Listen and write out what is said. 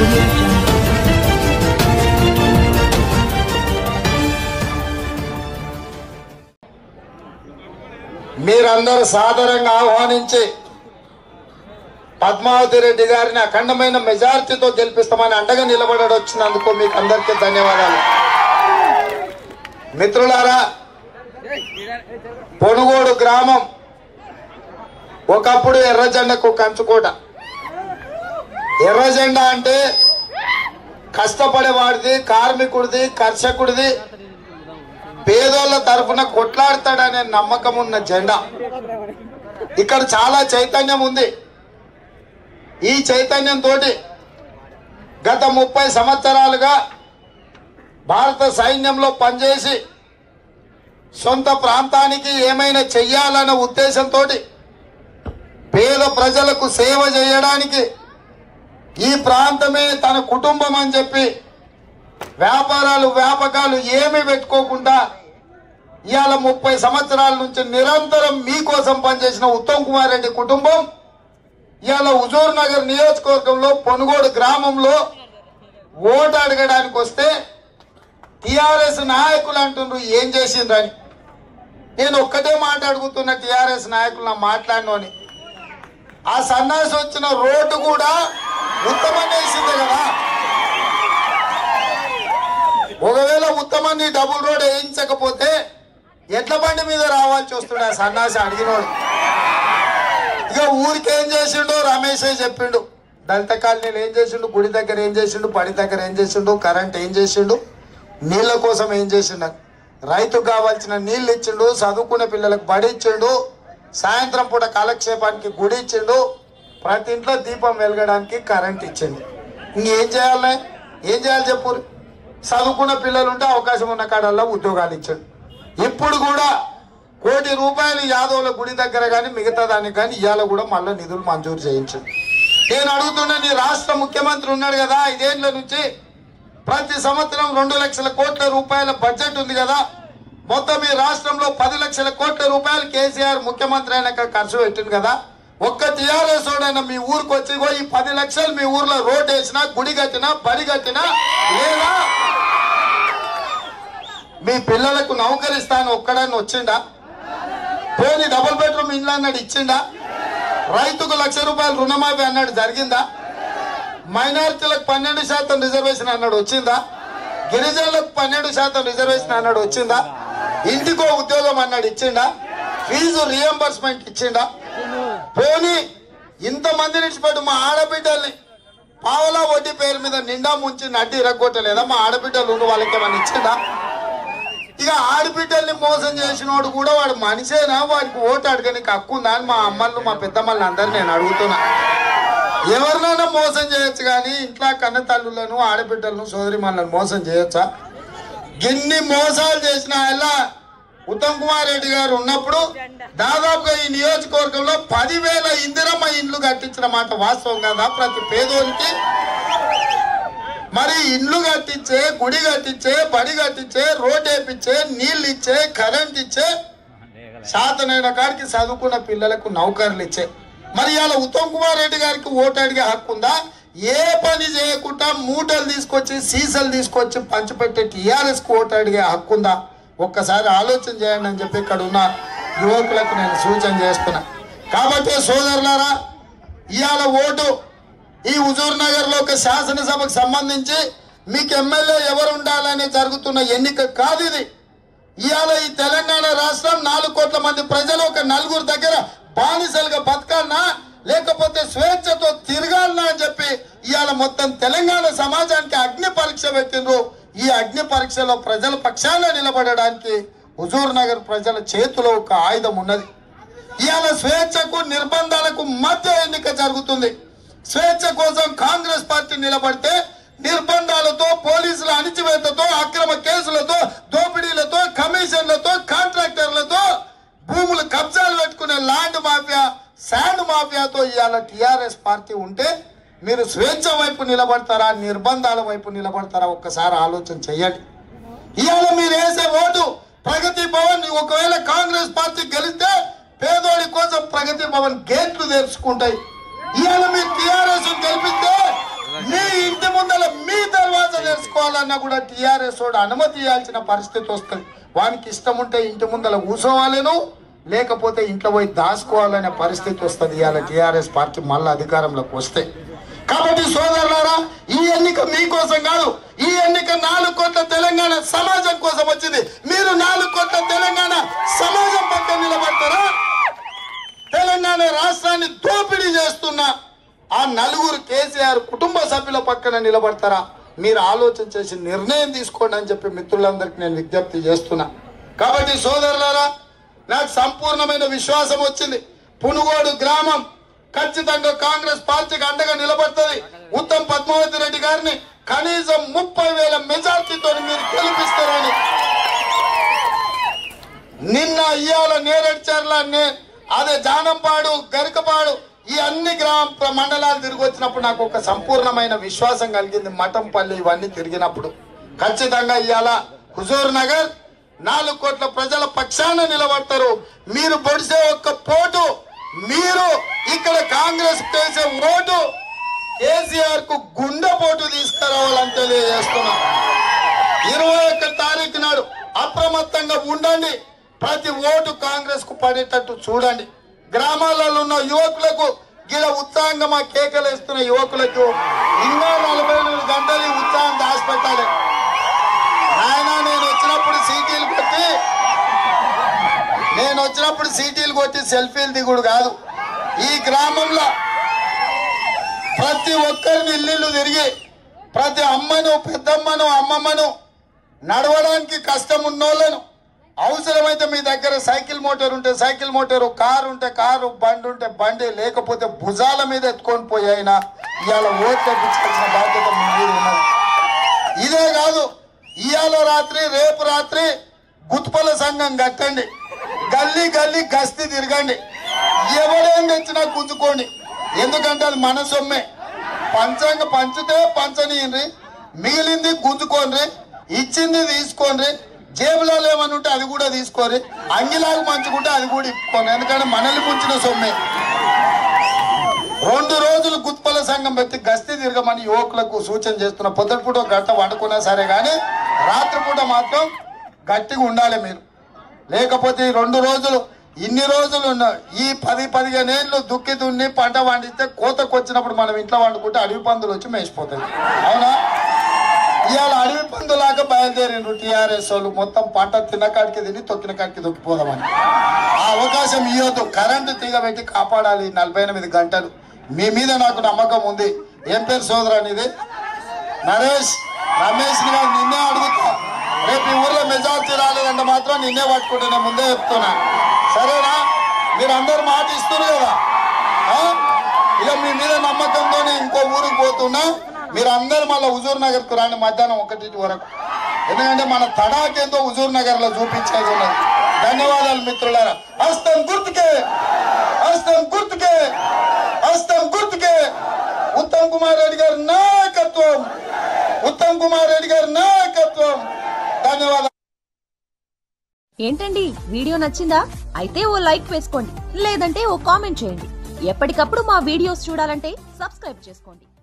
audio jungle. మీరందరూ సాదరంగా ఆహ్వానించి పద్మావతి రెడ్డి గారిని అఖండమైన మెజారిటీతో గెలిపిస్తామని అండగా నిలబడి వచ్చినందుకు మీకు అందరికీ ధన్యవాదాలు మిత్రులారా పొనుగోడు గ్రామం ఒకప్పుడు ఎర్రజెండకు కంచుకోట ఎర్రజెండా అంటే కష్టపడేవాడిది కార్మికుడిది కర్షకుడిది పేదోళ్ళ తరఫున కొట్లాడతాడనే నమ్మకం ఉన్న జెండా ఇక్కడ చాలా చైతన్యం ఉంది ఈ చైతన్యంతో గత ముప్పై సంవత్సరాలుగా భారత సైన్యంలో పనిచేసి సొంత ప్రాంతానికి ఏమైనా చెయ్యాలన్న ఉద్దేశంతో పేద ప్రజలకు సేవ చేయడానికి ఈ ప్రాంతమే తన కుటుంబం అని చెప్పి వ్యాపారాలు వ్యాపకాలు ఏమి పెట్టుకోకుండా ఇవాళ ముప్పై సంవత్సరాల నుంచి నిరంతరం మీకోసం పనిచేసిన ఉత్తమ్ కుమార్ రెడ్డి కుటుంబం ఇవాళ హుజూర్ నగర్ నియోజకవర్గంలో పొనుగోడు గ్రామంలో ఓటు అడగడానికి వస్తే టిఆర్ఎస్ నాయకులు అంటుండ్రు ఏం చేసిండ్రని నేను ఒక్కటే మాట అడుగుతున్న టిఆర్ఎస్ నాయకులు నా మాట్లాడినోని ఆ సన్నాసి వచ్చిన రోడ్డు కూడా ఉత్తమం వేసిందే కదా ఒకవేళ ఉత్తమాన్ని డబుల్ రోడ్ వేయించకపోతే ఎడ్ల బండి మీద రావాల్సి వస్తుండే ఆ సన్నాసి అడిగినోడు ఇక ఊరికి ఏం చేసిండు రమేషే చెప్పిండు దళిత కాలనీలు ఏం చేసిండు గుడి దగ్గర ఏం చేసిండు పడి దగ్గర ఏం చేసిండు కరెంట్ ఏం చేసిండు నీళ్ళ కోసం ఏం చేసిండు అని. రైతుకు కావాల్సిన నీళ్ళు ఇచ్చిండు చదువుకునే పిల్లలకు బడి ఇచ్చిండు సాయంత్రం పూట కాలక్షేపానికి గుడి ఇచ్చిండు ప్రతి ఇంట్లో దీపం వెలగడానికి కరెంట్ ఇచ్చిండు ఇంకేం చేయాలి ఏం చేయాలి చెప్పు చదువుకున్న పిల్లలు ఉంటే అవకాశం ఉన్న కాడల్లో ఉద్యోగాలు ఇచ్చాడు ఇప్పుడు కూడా కోటి రూపాయలు యాదవుల గుడి దగ్గర కానీ మిగతా దానికి కానీ ఇవాళ కూడా మళ్ళీ నిధులు మంజూరు చేయించాడు నేను అడుగుతున్నా నీ రాష్ట్ర ముఖ్యమంత్రి ఉన్నాడు కదా ఐదేళ్ల నుంచి ప్రతి సంవత్సరం రెండు లక్షల కోట్ల రూపాయల బడ్జెట్ ఉంది కదా మొత్తం ఈ రాష్ట్రంలో పది లక్షల కోట్ల రూపాయలు కేసీఆర్ ముఖ్యమంత్రి అయినాక ఖర్చు పెట్టింది కదా ఒక్క టీఆర్ఎస్ వాడైనా మీ ఊరికి వచ్చి "ఇగో ఈ పది లక్షలు మీ ఊర్లో రోడ్ వేసినా గుడి కట్టినా బడి కట్టినా లేదా మీ పిల్లలకు నౌకరిస్తాను ఒక్కడని వచ్చిండా పోనీ డబుల్ బెడ్రూమ్ ఇండ్లు అన్నాడు ఇచ్చిండా రైతుకు లక్ష రూపాయలు రుణమాఫీ అన్నాడు జరిగిందా మైనారిటీలకు పన్నెండు శాతం రిజర్వేషన్ అన్నాడు వచ్చిందా గిరిజనులకు పన్నెండు శాతం రిజర్వేషన్ అన్నాడు వచ్చిందా ఇంటికో ఉద్యోగం అన్నాడు ఇచ్చిండా ఫీజు రియంబర్స్మెంట్ ఇచ్చిండా పోనీ ఇంతమంది నిడిచిపెట్టు మా ఆడబిడ్డల్ని పావలా వడ్డీ పేరు మీద నిండా ముంచి నడ్డి ఇరగొట్టలేదా మా ఆడబిడ్డలు ఉన్న వాళ్ళకి ఏమన్నా ఇచ్చిందా ఇక ఆడబిడ్డల్ని మోసం చేసినోడు కూడా వాడు మనిషేనా వాడికి ఓటు అడగనికి హక్కు ఉందా అని మా అమ్మలు మా పెద్దమ్మల్ని అందరు నేను అడుగుతున్నా ఎవరినైనా మోసం చేయొచ్చు కానీ ఇంట్లో కన్న తల్లులను ఆడబిడ్డలను సోదరి మోసం చేయొచ్చా గిన్ని మోసాలు చేసిన ఆయన ఉత్తమ్ కుమార్ రెడ్డి గారు ఉన్నప్పుడు దాదాపుగా ఈ నియోజకవర్గంలో పదివేల ఇందిరమ్మ ఇండ్లు కట్టించిన మాట వాస్తవం కదా ప్రతి పేదోనికి మరి ఇండ్లు కట్టించే గుడి కట్టించే బడి కట్టించే రోడ్ వేపించే నీళ్ళు ఇచ్చే కరెంట్ ఇచ్చే శాతనైన కాడికి చదువుకున్న పిల్లలకు నౌకర్లు ఇచ్చే మరి ఇలా ఉత్తమ్ కుమార్ రెడ్డి గారికి ఓటు అడిగే హక్కు ఉందా ఏ పని చేయకుండా మూటలు తీసుకొచ్చి సీసాలు తీసుకొచ్చి పంచిపెట్టే టీఆర్ఎస్ కు ఓటు అడిగే హక్కు ఉందా ఒక్కసారి ఆలోచన చేయండి అని చెప్పి ఇక్కడ ఉన్న యువకులకు నేను సూచన చేస్తున్నా కాబట్టి సోదరులారా ఇవాళ ఓటు ఈ హుజూర్ నగర్ లో ఒక శాసనసభకు సంబంధించి మీకు ఎమ్మెల్యే ఎవరు ఉండాలని జరుగుతున్న ఎన్నిక కాదు ఇది ఇవాళ ఈ తెలంగాణ రాష్ట్రం నాలుగు కోట్ల మంది ప్రజలు ఒక నలుగురు దగ్గర బానిసలుగా బతకాలనా లేకపోతే స్వేచ్ఛతో తిరగాలనా అని చెప్పి ఇవాళ మొత్తం తెలంగాణ సమాజానికి అగ్ని పరీక్ష పెట్టిండ్రు ఈ అగ్ని పరీక్షలో ప్రజల పక్షాన నిలబడడానికి హుజూర్ నగర్ ప్రజల చేతిలో ఒక ఆయుధం ఉన్నది ఇవాళ స్వేచ్ఛకు నిర్బంధాలకు మధ్య ఎన్నిక జరుగుతుంది స్వేచ్ఛ కోసం కాంగ్రెస్ పార్టీ నిలబడితే నిర్బంధాలతో పోలీసుల అణిచివేతతో అక్రమ కేసులతో దోపిడీలతో కమిషన్లతో కాంట్రాక్టర్లతో భూములు కబ్జాలు పెట్టుకునే ల్యాండ్ మాఫియా శాండ్ మాఫియాతో ఇవాళ టిఆర్ఎస్ పార్టీ ఉంటే మీరు స్వేచ్ఛ వైపు నిలబడతారా నిర్బంధాల వైపు నిలబడతారా ఒక్కసారి ఆలోచన చెయ్యండి ఇవాళ మీరు వేసే ఓటు ప్రగతి భవన్ ఒకవేళ కాంగ్రెస్ పార్టీ గెలిస్తే పేదోడి కోసం ప్రగతి భవన్ గేట్లు తెరుచుకుంటాయి ఇవాళ మీరు టిఆర్ఎస్ గెలిపిస్తే మీ ఇంటి ముందు పోవాలన్నా కూడా టీఆర్ఎస్ వాడు అనుమతి ఇవ్వాల్సిన పరిస్థితి వస్తుంది వానికి ఇష్టం ఉంటే ఇంటి ముందర కూర్చోవాలను లేకపోతే ఇంట్లో పోయి దాచుకోవాలనే పరిస్థితి వస్తుంది ఇవాళ టీఆర్ఎస్ పార్టీ మళ్ళీ అధికారంలోకి వస్తే కాబట్టి సోదరులారా ఈ ఎన్నిక మీకోసం కాదు ఈ ఎన్నిక నాలుగు కోట్ల తెలంగాణ సమాజం కోసం వచ్చింది మీరు నాలుగు కోట్ల తెలంగాణ సమాజం పక్కన నిలబడతారా తెలంగాణ రాష్ట్రాన్ని దోపిడీ చేస్తున్న ఆ నలుగురు కేసీఆర్ కుటుంబ సభ్యుల పక్కన నిలబడతారా మీరు ఆలోచన చేసి నిర్ణయం తీసుకోండి అని చెప్పి మిత్రులందరికీ నేను విజ్ఞప్తి చేస్తున్నా కాబట్టి సోదరులారా నాకు సంపూర్ణమైన విశ్వాసం వచ్చింది పునుగోడు గ్రామం ఖచ్చితంగా కాంగ్రెస్ పార్టీకి అండగా నిలబడుతుంది ఉత్తమ్ పద్మావతి రెడ్డి గారిని కనీసం ముప్పై వేల మెజార్టీతో మీరు గెలిపిస్తారని నిన్న ఇయ్యాల నేరడ్చర్ల నే అదే జానంపాడు గరికపాడు ఈ అన్ని గ్రామ ప్ర- మండలాలు తిరిగి వచ్చినప్పుడు నాకు ఒక సంపూర్ణమైన విశ్వాసం కలిగింది మఠంపల్లి ఇవన్నీ తిరిగినప్పుడు ఖచ్చితంగా ఇవాళ హుజూర్ నగర్ నాలుగు కోట్ల ప్రజల పక్షాన నిలబడతారు మీరు పొడిసే ఒక్క పోటు మీరు ఇక్కడ కాంగ్రెస్ చేసే ఓటు కేసీఆర్ కు గుండె పోటు తీసుకురావాలని తెలియజేస్తున్నాం ఇరవై ఒక్క తారీఖు నాడు అప్రమత్తంగా ఉండండి ప్రతి ఓటు కాంగ్రెస్ కు పడేటట్టు చూడండి గ్రామాలలో ఉన్న యువకులకు గిడ ఉత్సాహంగా మా కేకలు ఇస్తున్న యువకులకు ఇంకా నలభై ఎనిమిది గంటలు ఈ ఉత్సాహం దాచిపెట్టాలి ఆయన నేను వచ్చినప్పుడు సీటీలు కొట్టి నేను వచ్చినప్పుడు సీటీలు కొట్టి సెల్ఫీలు దిగుడు కాదు ఈ గ్రామంలో ప్రతి ఒక్కరిని ఇల్లు తిరిగి ప్రతి అమ్మను పెద్దమ్మను అమ్మమ్మను నడవడానికి కష్టం ఉన్నోళ్ళను అవసరమైతే మీ దగ్గర సైకిల్ మోటార్ ఉంటే సైకిల్ మోటారు కారు ఉంటే కారు బండి ఉంటే బండి లేకపోతే భుజాల మీద ఎత్తుకొని పోయి అయినా ఇవాళ ఓట్లు తెప్పించాల్సిన బాధ్యత మీ మీద ఉన్నది ఇదే కాదు ఇవాళ రాత్రి రేపు రాత్రి గుత్పల సంఘం కట్టండి గల్లీ గల్లీ గస్తీ తిరగండి ఎవరేం తెచ్చినా గుంజుకోండి ఎందుకంటే అది మన సొమ్మే పంచంగ పంచితే పంచనీయండి మిగిలింది గుంజుకోండి ఇచ్చింది తీసుకోండి జేబులో ఏమని ఉంటే అది కూడా తీసుకోరి అంగిలాగా మంచుకుంటే అది కూడా ఇప్పుకోండి ఎందుకంటే మనల్ని ముంచిన సొమ్మే రెండు రోజులు గుత్పల సంఘం పెట్టి గస్తీ తిరగమని యువకులకు సూచన చేస్తున్న పొద్దుటిపూట ఒక గంట వండుకున్నా సరే కానీ రాత్రిపూట మాత్రం గట్టిగా ఉండాలి మీరు లేకపోతే ఈ రెండు రోజులు ఇన్ని రోజులు ఉన్న ఈ పది పదిహేను ఏళ్ళు దుక్కి దున్ని పంట పండిస్తే కోతకు వచ్చినప్పుడు మనం ఇంట్లో వండుకుంటే అడవి పందులు వచ్చి మేసిపోతాయి అవునా ఇవాళ అడవి పందులాగా బయలుదేరిండ్రు టీఆర్ఎస్ వాళ్ళు మొత్తం పంట తిన్నకాడికి తిని తొక్కిన కాడికి దొక్కిపోదామని ఆ అవకాశం ఇవ్వద్దు కరెంటు తీగ పెట్టి కాపాడాలి ఈ నలభై ఎనిమిది గంటలు మీ మీద నాకు నమ్మకం ఉంది ఏం పేరు సోదరు అనేది నరేష్ రమేష్ ని కాదు నిన్నే అడుగుతా రేపు ఈ ఊర్లో మెజార్టీ రాలేదంటే మాత్రం నిన్నే పట్టుకుంటే నేను ముందే చెప్తున్నా సరేనా మీరు అందరు మాట ఇస్తున్నారు కదా ఆ? ఇక మీ మీద నమ్మకంతో ఇంకో ఊరికి పోతున్నా మీరు అందరు మళ్ళీ హుజూర్ నగర్ కు రాండి మధ్యాహ్నం ఒకటి వరకు ఎందుకంటే మన తడాకేందో హుజూర్ నగర్ లో చూపించేది ఉన్నది ధన్యవాదాలు మిత్రులారా హస్తం గుర్తుకే హస్తం గుర్తుకే హస్తం గుర్తుకే ఉత్తమ్ కుమార్ రెడ్డి గారి నాయకత్వం ఉత్తమ్ కుమార్ రెడ్డి గారి నాయకత్వం ధన్యవాదాలు ఏంటండి వీడియో నచ్చిందా అయితే ఓ లైక్ వేసుకోండి లేదంటే ఓ కామెంట్ చేయండి ఎప్పటికప్పుడు మా వీడియోస్ చూడాలంటే సబ్స్క్రైబ్ చేసుకోండి